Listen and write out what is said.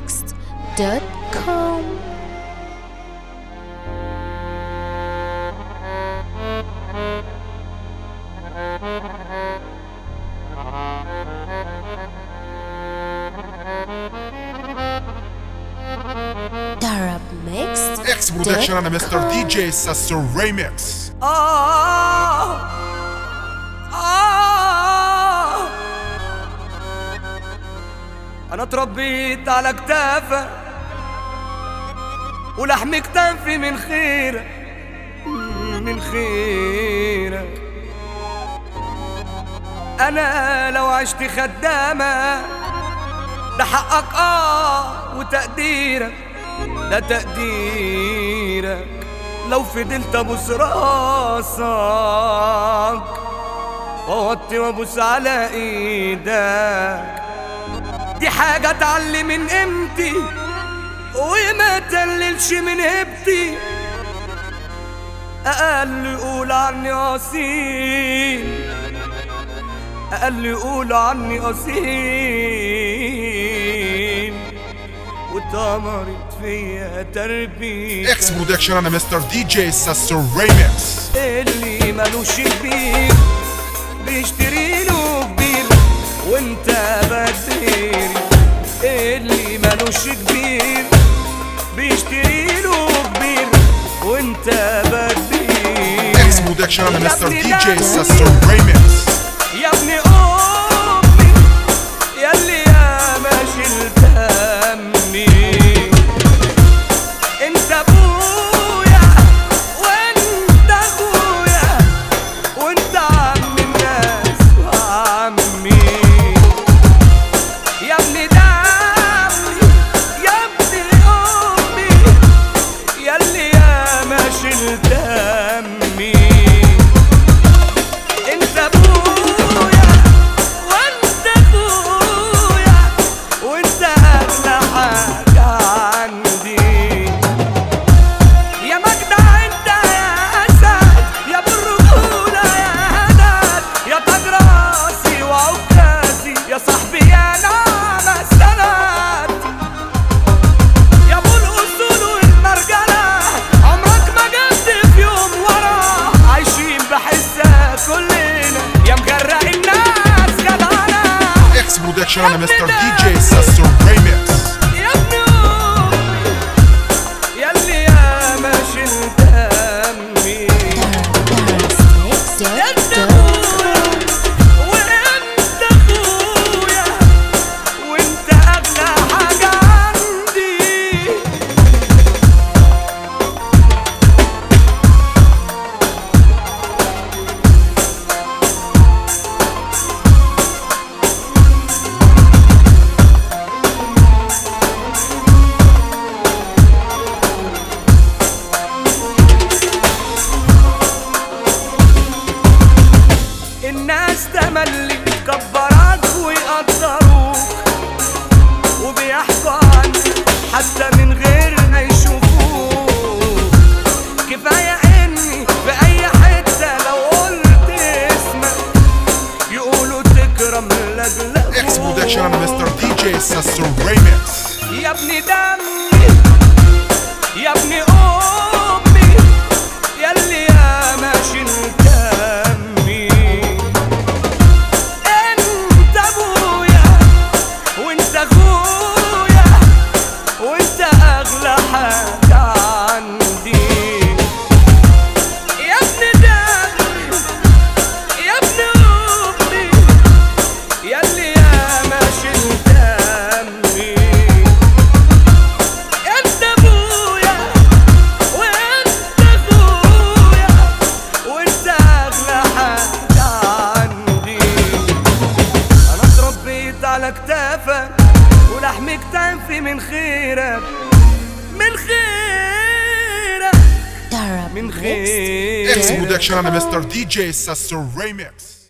DarabMixed.com DarabMixed اكس برودكشن انا مستر دي جي ساسو ريميكس آه آه أنا اتربيت على كتافك ولحم كتافي من خيرك من خيرك أنا لو عشت خدامة ده حقك آه وتقديرك ده تقديرك لو فضلت ابوس راسك واوطي وابوس على ايدك دي حاجة اتعلم من قيمتي وما تقللش من هبتي اقل يقول عني اصيل اقل يقول عني اصيل وطمرت فيا تربيتك اكس برودكشن انا مستر دي جي ساسو ريميكس اللي ملوش كبير بيشتري له كبير وانت بديري اللي ملوش كبير بيشتري له كبير وانت بديري اكس برودكشن انا مستر دي جي ساسو ريميكس يا ابن امي ياللي يا ما شلت همي انت ابويا وانت اخويا وانت عم الناس وعمي يا ابن دمي يا ابن امي ياللي يا ما شلت همي انت ابويا وانت اخويا وانت اغلى حاجه عندي يا مجدع انت يا اسد يا ابو الرجوله يا هدد يا تاج راسي وعكازي يا صاحبي يا نعم السند يا ابو الاصول والمرجله عمرك ما جبت في يوم ورا عايشين بحسك كلنا يا مجرق الناس جدعنا اكس برودكشن انا مستر دي جي ساسو ريميكس يا ابن امي ياللي يا ما شلت همي انت ابويا وانت اخويا وانت اغلى حاجه عندي الناس تملي كبرك ويقدروك وبيحكوا عنك حتى من غير ما يشوفوك كفاية اني في اي حتة لو قلت اسمك يقولوا تكرم لاجلك اكس برودكشن انا مستر دي جي ساسو ريميكس يا ابن دمي يا ابن امي ياللي يا ما شلت همي انت ابويا وانت اخويا وانت اغلى حاجه عندي يا ابن دمي يا ابن امي ياللي يا ما شلت همي انت ابويا وانت اخويا وانت اغلى حاجه عندي انا اتربيت على كتافك ولحم كتافي من خيرك من خيرك من DarabMixed خيرك اكس برودكشن انا مستر دي جي ساسو ريميكس